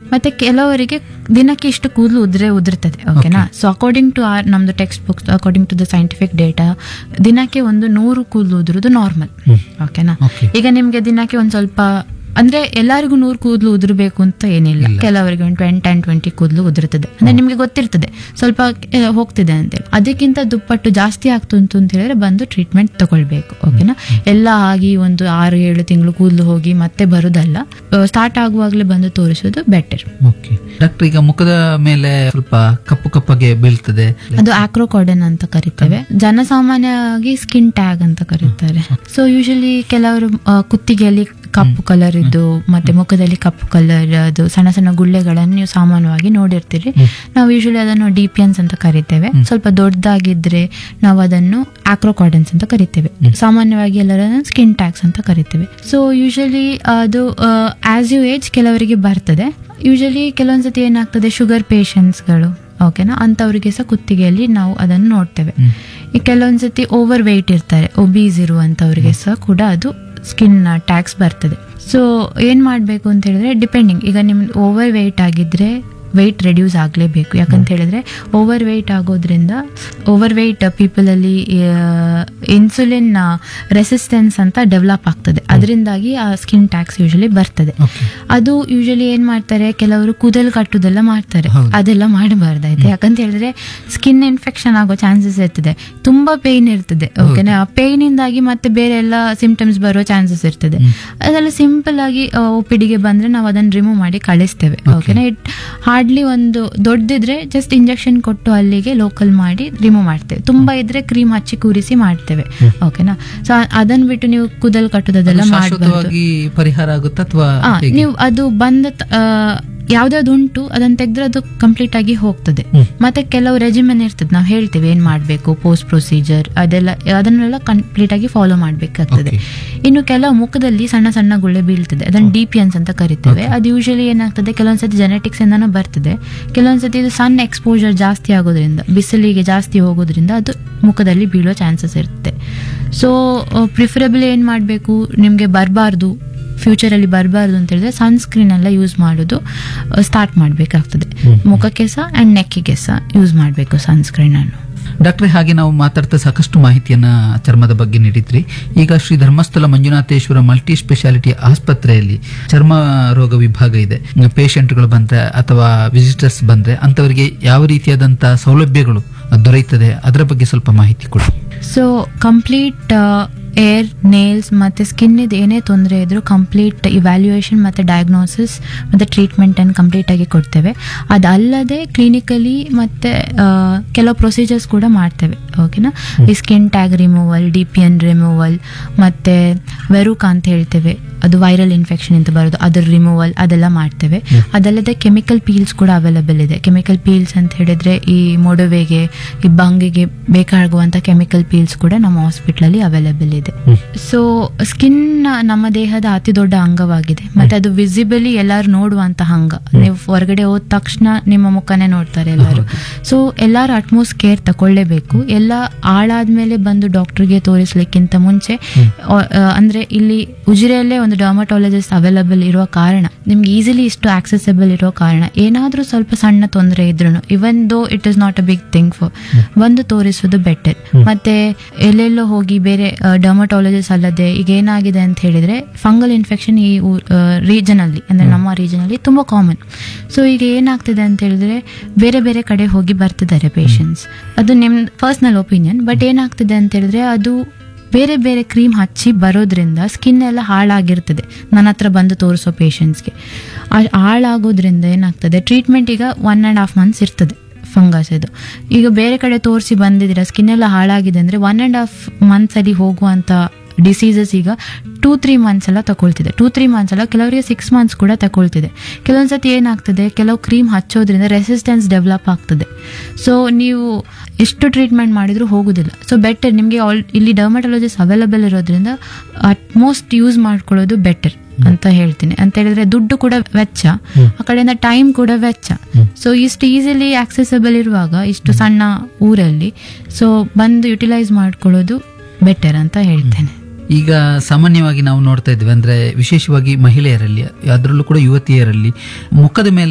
ಮತ್ತೆ ಕೆಲವರಿಗೆ ದಿನಕ್ಕೆ ಇಷ್ಟು ಕೂದಲು ಉದ್ರೆ ಉದುರ್ತದೆ ಓಕೆನಾ ಸೊ ಅಕಾರ್ಡಿಂಗ್ ಟು ಆರ್ ನಮ್ದು text books according to the scientific data ದಿನಕ್ಕೆ ಒಂದು ನೂರು ಕೂದಲು ಉದುರುದು ನಾರ್ಮಲ್ ಓಕೆನಾ Okay. ಈಗ ನಿಮ್ಗೆ ದಿನಕ್ಕೆ ಒಂದ್ ಸ್ವಲ್ಪ ಅಂದ್ರೆ ಎಲ್ಲರಿಗೂ ನೂರು ಕೂದಲು ಉದುರಬೇಕು ಅಂತ ಏನಿಲ್ಲ ಕೆಲವರಿಗೆ ಒಂದು ಟ್ವೆಂಟಿ ಟೆನ್ ಟ್ವೆಂಟಿ ಕೂದಲು ಉದುರ್ತದೆ ಅಂದ್ರೆ ನಿಮ್ಗೆ ಗೊತ್ತಿರ್ತದೆ ಸ್ವಲ್ಪ ಆ, ಹೋಗ್ತಿದೆ ಅಂತೇಳಿ ಅದಕ್ಕಿಂತ ದುಪ್ಪಟ್ಟು ಜಾಸ್ತಿ ಆಗ್ತುಂಟು ಅಂತ ಹೇಳಿದ್ರೆ ಬಂದು ಟ್ರೀಟ್ಮೆಂಟ್ ತಗೊಳ್ಬೇಕು ಓಕೆನಾ ಎಲ್ಲ ಆಗಿ ಒಂದು ಆರು ಏಳು ತಿಂಗಳು ಕೂದಲು ಹೋಗಿ ಮತ್ತೆ ಬರುದಲ್ಲ ಸ್ಟಾರ್ಟ್ ಆಗುವಾಗಲೇ ಬಂದು ತೋರಿಸೋದು ಬೆಟರ್ ಓಕೆ ಡಾಕ್ಟರ್ ಈಗ ಮುಖದ ಮೇಲೆ ಸ್ವಲ್ಪ ಕಪ್ಪು ಕಪ್ಪಗೆ ಬೀಳ್ತದೆ ಅದು ಆಕ್ರೋಕಾರ್ಡನ್ ಅಂತ ಕರಿತೇವೆ ಜನಸಾಮಾನ್ಯವಾಗಿ ಸ್ಕಿನ್ ಟ್ಯಾಗ್ ಅಂತ ಕರೀತಾರೆ ಸೊ ಯೂಶಲಿ ಕೆಲವರು ಆ, ಕುತ್ತಿಗೆಯಲ್ಲಿ ಕಪ್ಪು ಕಲರ್ ಇದ್ದು ಮತ್ತೆ ಮುಖದಲ್ಲಿ ಕಪ್ಪು ಕಲರ್ ಅದು ಸಣ್ಣ ಸಣ್ಣ ಗುಳ್ಳೆಗಳನ್ನು ನೀವು ಸಾಮಾನ್ಯವಾಗಿ ನೋಡಿರ್ತೀರಿ ನಾವು ಯೂಶಲಿ ಅದನ್ನು ಡಿಪಿಯನ್ಸ್ ಅಂತ ಕರಿತೇವೆ ಸ್ವಲ್ಪ ದೊಡ್ಡದಾಗಿದ್ರೆ ನಾವು ಅದನ್ನು ಆಕ್ರೋಕಾರ್ಡನ್ಸ್ ಅಂತ ಕರಿತೇವೆ ಸಾಮಾನ್ಯವಾಗಿ ಎಲ್ಲರನ್ನು ಸ್ಕಿನ್ ಟ್ಯಾಗ್ಸ್ ಅಂತ ಕರಿತೇವೆ ಸೊ ಯೂಶಲಿ ಅದು ಆಸ್ ಯು ಏಜ್ ಕೆಲವರಿಗೆ ಬರ್ತದೆ ಯೂಶಲಿ ಕೆಲವೊಂದ್ಸತಿ ಏನಾಗ್ತದೆ ಶುಗರ್ ಪೇಷಂಟ್ಸ್ಗಳು ಓಕೆನಾ ಅಂಥವ್ರಿಗೆ ಸಹ ಕುತ್ತಿಗೆಯಲ್ಲಿ ನಾವು ಅದನ್ನು ನೋಡ್ತೇವೆ ಈ ಕೆಲವೊಂದ್ಸತಿ ಓವರ್ ವೆಯ್ಟ್ ಇರ್ತಾರೆ ಒಬೀಸ್ ಇರುವಂಥವ್ರಿಗೆ ಸಹ ಕೂಡ ಅದು ಸ್ಕಿನ್ ಟ್ಯಾಕ್ಸ್ ಬರ್ತದೆ ಸೊ ಏನ್ ಮಾಡಬೇಕು ಅಂತ ಹೇಳಿದ್ರೆ ಡಿಪೆಂಡಿಂಗ್ ಈಗ ನಿಮ್ದು ಓವರ್ ವೆಯ್ಟ್ ಆಗಿದ್ರೆ ವೆಯ್ಟ್ ರೆಡ್ಯೂಸ್ ಆಗಲೇಬೇಕು ಯಾಕಂತ ಹೇಳಿದ್ರೆ ಓವರ್ ವೆಯ್ಟ್ ಆಗೋದ್ರಿಂದ ಓವರ್ ವೆಯ್ಟ್ ಪೀಪಲಲ್ಲಿ ಇನ್ಸುಲಿನ್ ರೆಸಿಸ್ಟೆನ್ಸ್ ಅಂತ ಡೆವಲಪ್ ಆಗ್ತದೆ ಅದರಿಂದಾಗಿ ಆ ಸ್ಕಿನ್ ಟ್ಯಾಕ್ಸ್ ಯೂಶಲಿ ಬರ್ತದೆ ಓಕೆ ಅದು ಯೂಶಲಿ ಏನ್ ಮಾಡ್ತಾರೆ ಕೆಲವರು ಕೂದಲು ಕಟ್ಟುದೆಲ್ಲ ಮಾಡ್ತಾರೆ ಹೌದು. ಅದೆಲ್ಲ ಮಾಡಬಾರ್ದಾಯ್ತು ಯಾಕಂತ ಹೇಳಿದ್ರೆ ಸ್ಕಿನ್ ಇನ್ಫೆಕ್ಷನ್ ಆಗೋ ಚಾನ್ಸಸ್ ಇರ್ತದೆ ತುಂಬಾ ಪೇನ್ ಇರ್ತದೆ ಓಕೆನಾ ಆ ಪೇನ್ ಇಂದಾಗಿ ಮತ್ತೆ ಬೇರೆ ಎಲ್ಲ ಸಿಂಪ್ಟಮ್ಸ್ ಬರೋ ಚಾನ್ಸಸ್ ಇರ್ತದೆ ಅದೆಲ್ಲ ಸಿಂಪಲ್ ಆಗಿ ಒ ಪಿ ಡಿಗೆ ಬಂದ್ರೆ ನಾವು ಅದನ್ನ ರಿಮೂವ್ ಮಾಡಿ ಕಳಿಸ್ತೇವೆ ಓಕೆನಾ ಇಟ್ ಹಾರ್ಡ್ಲಿ ಒಂದು ದೊಡ್ಡದಿದ್ರೆ ಜಸ್ಟ್ ಇಂಜೆಕ್ಷನ್ ಕೊಟ್ಟು ಅಲ್ಲಿಗೆ ಲೋಕಲ್ ಮಾಡಿ ರಿಮೂವ್ ಮಾಡ್ತೇವೆ ತುಂಬಾ ಇದ್ರೆ ಕ್ರೀಮ್ ಹಚ್ಚಿ ಕೂರಿಸಿ ಮಾಡ್ತೇವೆ ಓಕೆನಾ ಸೊ ಅದನ್ನ ಬಿಟ್ಟು ನೀವು ಕೂದಲು ಕಟ್ಟುದೆಲ್ಲ ಮಾಡಬಾರ್ದು ಶಾಶ್ವತವಾಗಿ ಪರಿಹಾರ ಆಗುತ್ತಾ ಅಥವಾ ಆ, ನೀವು ಅದು ಬಂದ ತ- ಆ, ಯಾವ್ದಾವ್ದು ಉಂಟು ಅದನ್ನ ತೆಗೆದ್ರೆ ಅದು ಕಂಪ್ಲೀಟ್ ಆಗಿ ಹೋಗ್ತದೆ ಮತ್ತೆ ಕೆಲವು ರೆಜಿಮೆನ್ ಇರ್ತದೆ ನಾವು ಹೇಳ್ತೇವೆ ಏನ್ ಮಾಡ್ಬೇಕು ಪೋಸ್ಟ್ ಪ್ರೊಸೀಜರ್ ಅದೆಲ್ಲ ಅದನ್ನೆಲ್ಲ ಕಂಪ್ಲೀಟ್ ಆಗಿ ಫಾಲೋ ಮಾಡ್ಬೇಕಾಗ್ತದೆ ಇನ್ನು ಕೆಲವು ಮುಖದಲ್ಲಿ ಸಣ್ಣ ಸಣ್ಣ ಗುಳ್ಳೆ ಬೀಳ್ತದೆ ಅದನ್ನ ಡಿಪಿಯನ್ಸ್ ಅಂತ ಕರಿತೇವೆ ಅದು ಯೂಶಲಿ ಏನಾಗ್ತದೆ ಕೆಲವೊಂದ್ಸತಿ ಜೆನೆಟಿಕ್ಸ್ ಇಂದಾನು ಬರ್ತದೆ ಕೆಲವೊಂದ್ಸತಿ ಇದು ಸನ್ ಎಕ್ಸ್ಪೋಜರ್ ಜಾಸ್ತಿ ಆಗೋದ್ರಿಂದ ಬಿಸಿಲಿಗೆ ಜಾಸ್ತಿ ಹೋಗೋದ್ರಿಂದ ಅದು ಮುಖದಲ್ಲಿ ಬೀಳೋ ಚಾನ್ಸಸ್ ಇರುತ್ತೆ ಸೊ ಪ್ರಿಫರಬಲ್ ಏನ್ ಮಾಡಬೇಕು ನಿಮ್ಗೆ ಬರಬಾರ್ದು ಫ್ಯೂಚರಲ್ಲಿ ಬರಬಾರ್ದು ಅಂತ ಹೇಳಿದ್ರೆ ಸನ್ಸ್ಕ್ರೀನ್ ಎಲ್ಲ ಯೂಸ್ ಮಾಡೋದು ಸ್ಟಾರ್ಟ್ ಮಾಡಬೇಕಾಗ್ತದೆ ಮುಖಕ್ಕೆ ಸಹ ಆ್ಯಂಡ್ ನೆಕ್ಕಿಗೆ ಸಹ ಯೂಸ್ ಮಾಡಬೇಕು ಸನ್ಸ್ಕ್ರೀನ್ ಅನ್ನು ಡಾಕ್ಟ್ರೆ ಹಾಗೆ ನಾವು ಮಾತಾಡ್ತಾ ಸಾಕಷ್ಟು ಮಾಹಿತಿಯನ್ನ ಚರ್ಮದ ಬಗ್ಗೆ ನೀಡಿದ್ರಿ ಈಗ ಶ್ರೀ ಧರ್ಮಸ್ಥಳ ಮಂಜುನಾಥೇಶ್ವರ ಮಲ್ಟಿ ಸ್ಪೆಷಾಲಿಟಿ ಆಸ್ಪತ್ರೆಯಲ್ಲಿ ಚರ್ಮ ರೋಗ ವಿಭಾಗ ಇದೆ ಪೇಷಂಟ್ಗಳು ಬಂದ್ರೆ ಅಥವಾ ವಿಸಿಟರ್ಸ್ ಬಂದ್ರೆ ಅಂತವರಿಗೆ ಯಾವ ರೀತಿಯಾದಂತ ಸೌಲಭ್ಯಗಳು ದೊರೆಯುತ್ತದೆ ಅದರ ಬಗ್ಗೆ ಸ್ವಲ್ಪ ಮಾಹಿತಿ ಕೊಡಿ ಸೊ ಕಂಪ್ಲೀಟ್ ಏರ್ ನೇಲ್ಸ್ ಮತ್ತು ಸ್ಕಿನ್ನಿದು ಏನೇ ತೊಂದರೆ ಇದ್ರೂ ಕಂಪ್ಲೀಟ್ ಇವ್ಯಾಲ್ಯೂಯೇಷನ್ ಮತ್ತು ಡಯಾಗ್ನೋಸಿಸ್ ಮತ್ತು ಟ್ರೀಟ್ಮೆಂಟನ್ನು ಕಂಪ್ಲೀಟಾಗಿ ಕೊಡ್ತೇವೆ ಅದಲ್ಲದೆ ಕ್ಲಿನಿಕಲಿ ಮತ್ತು ಕೆಲವು ಪ್ರೊಸೀಜರ್ಸ್ ಕೂಡ ಮಾಡ್ತೇವೆ ಓಕೆನಾ ಈ skin tag removal D P N removal ಮತ್ತು ವೆರುಕ ಅಂತ ಹೇಳ್ತೇವೆ ಅದು ವೈರಲ್ ಇನ್ಫೆಕ್ಷನ್ ಅಂತ ಬರೋದು ಅದರ ರಿಮೂವಲ್ ಅದೆಲ್ಲ ಮಾಡ್ತೇವೆ ಅದಲ್ಲದೆ ಕೆಮಿಕಲ್ ಪೀಲ್ಸ್ ಕೂಡ ಅವೈಲಬಲ್ ಇದೆ ಕೆಮಿಕಲ್ ಪೀಲ್ಸ್ ಅಂತ ಹೇಳಿದ್ರೆ ಈ ಮೊಡವೆಗೆ ಈ ಬಂಗಿಗೆ ಬೇಕಾಗುವಂತ ಕೆಮಿಕಲ್ ಪೀಲ್ಸ್ ಕೂಡ ನಮ್ಮ ಹಾಸ್ಪಿಟ್ಲಲ್ಲಿ ಅವೈಲಬಲ್ ಇದೆ ಸೊ ಸ್ಕಿನ್ ನಮ್ಮ ದೇಹದ ಅತಿ ದೊಡ್ಡ ಅಂಗವಾಗಿದೆ ಮತ್ತೆ ಅದು ವಿಸಿಬಲಿ ಎಲ್ಲರೂ ನೋಡುವಂತ ಅಂಗ ನೀವು ಹೊರಗಡೆ ಹೋದ ತಕ್ಷಣ ನಿಮ್ಮ ಮುಖನೇ ನೋಡ್ತಾರೆ ಎಲ್ಲರೂ ಸೊ ಎಲ್ಲರೂ ಅಟ್ಮೋಸ್ಟ್ ಕೇರ್ ತಕೊಳ್ಳೇಬೇಕು ಎಲ್ಲ ಆಳಾದ್ಮೇಲೆ ಬಂದು ಡಾಕ್ಟರ್ಗೆ ತೋರಿಸ್ಲಿಕ್ಕಿಂತ ಮುಂಚೆ ಆ, ಆ, ಅಂದ್ರೆ ಇಲ್ಲಿ ಉಜಿರೆಯಲ್ಲೇ ಒಂದು ಡರ್ಮಟಾಲಜಿಸ್ಟ್ ಅವೈಲಬಲ್ ಇರುವ ಕಾರಣ ನಿಮ್ಗೆ ಈಸಿಲಿ ಇಷ್ಟು ಆಕ್ಸೆಸಬಲ್ ಇರೋ ಕಾರಣ ಏನಾದ್ರೂ ಸ್ವಲ್ಪ ಸಣ್ಣ ತೊಂದರೆ ಇದ್ರು even though it is not a big thing for ಬಂದು ತೋರಿಸೋದು ಬೆಟರ್ ಮತ್ತೆ ಎಲ್ಲೆಲ್ಲೋ ಹೋಗಿ ಬೇರೆ ಡರ್ಮಟಾಲಜಿಸ್ಟ್ ಅಲ್ಲದೆ ಈಗ ಏನಾಗಿದೆ ಅಂತ ಹೇಳಿದ್ರೆ ಫಂಗಲ್ ಇನ್ಫೆಕ್ಷನ್ ಈ ರೀಜನ್ ಅಲ್ಲಿ ಅಂದ್ರೆ ನಮ್ಮ ರೀಜನ್ ಅಲ್ಲಿ ತುಂಬಾ ಕಾಮನ್ ಸೊ ಈಗ ಏನಾಗ್ತಿದೆ ಅಂತ ಹೇಳಿದ್ರೆ ಬೇರೆ ಬೇರೆ ಕಡೆ ಹೋಗಿ ಬರ್ತಿದ್ದಾರೆ ಪೇಷಂಟ್ಸ್ ಅದು ನಿಮ್ ಪರ್ಸನಲ್ ಒಪಿನಿಯನ್ ಬಟ್ ಏನಾಗ್ತಿದೆ ಅಂತ ಹೇಳಿದ್ರೆ ಅದು ಬೇರೆ ಬೇರೆ ಕ್ರೀಮ್ ಹಚ್ಚಿ ಬರೋದ್ರಿಂದ ಸ್ಕಿನ್ ಎಲ್ಲ ಹಾಳಾಗಿರ್ತದೆ ನನ್ನ ಹತ್ರ ಬಂದು ತೋರಿಸೋ ಪೇಷಂಟ್ಸ್ಗೆ ಹಾಳಾಗೋದ್ರಿಂದ ಏನಾಗ್ತದೆ ಟ್ರೀಟ್ಮೆಂಟ್ ಈಗ ಒನ್ ಆ್ಯಂಡ್ ಹಾಫ್ ಮಂತ್ಸ್ ಇರ್ತದೆ ಫಂಗಸ್ ಇದು ಈಗ ಬೇರೆ ಕಡೆ ತೋರಿಸಿ ಬಂದಿದ್ದೀರಾ ಸ್ಕಿನ್ ಎಲ್ಲ ಹಾಳಾಗಿದೆ ಅಂದರೆ ಒನ್ ಆ್ಯಂಡ್ ಹಾಫ್ ಮಂತ್ಸಲ್ಲಿ ಹೋಗುವಂಥ ಡಿಸೀಸಸ್ ಈಗ ಟೂ ತ್ರೀ ಮಂತ್ಸ್ ಎಲ್ಲ ತಗೊಳ್ತಿದೆ ಟೂ ತ್ರೀ ಮಂತ್ಸ್ ಅಲ್ಲ ಕೆಲವರಿಗೆ ಸಿಕ್ಸ್ ಮಂತ್ಸ್ ಕೂಡ ತಗೊಳ್ತಿದೆ ಕೆಲವೊಂದ್ಸತಿ ಏನಾಗ್ತದೆ ಕೆಲವು ಕ್ರೀಮ್ ಹಚ್ಚೋದ್ರಿಂದ ರೆಸಿಸ್ಟೆನ್ಸ್ ಡೆವಲಪ್ ಆಗ್ತದೆ ಸೊ ನೀವು ಎಷ್ಟು ಟ್ರೀಟ್ಮೆಂಟ್ ಮಾಡಿದ್ರು ಹೋಗುದಿಲ್ಲ ಸೊ ಬೆಟರ್ ನಿಮಗೆ ಆಲ್ ಇಲ್ಲಿ ಡರ್ಮಟಾಲಜಿಸ್ಟ್ ಅವೈಲಬಲ್ ಇರೋದ್ರಿಂದ ಅಟ್ಮೋಸ್ಟ್ ಯೂಸ್ ಮಾಡ್ಕೊಳ್ಳೋದು ಬೆಟರ್ ಅಂತ ಹೇಳ್ತೀನಿ ಅಂತ ಹೇಳಿದ್ರೆ ದುಡ್ಡು ಕೂಡ ವೆಚ್ಚ ಆ ಕಡೆಯಿಂದ ಟೈಮ್ ಕೂಡ ವೆಚ್ಚ ಸೊ ಇಷ್ಟು ಈಸಿಲಿ ಆಕ್ಸೆಸಬಲ್ ಇರುವಾಗ ಇಷ್ಟು ಸಣ್ಣ ಊರಲ್ಲಿ ಸೊ ಬಂದು ಯುಟಿಲೈಸ್ ಮಾಡ್ಕೊಳ್ಳೋದು ಬೆಟರ್ ಅಂತ ಹೇಳ್ತೇನೆ ಈಗ ಸಾಮಾನ್ಯವಾಗಿ ನಾವು ನೋಡ್ತಾ ಇದ್ವಿ ಅಂದ್ರೆ ವಿಶೇಷವಾಗಿ ಮಹಿಳೆಯರಲ್ಲಿ ಅದರಲ್ಲೂ ಕೂಡ ಯುವತಿಯರಲ್ಲಿ ಮುಖದ ಮೇಲೆ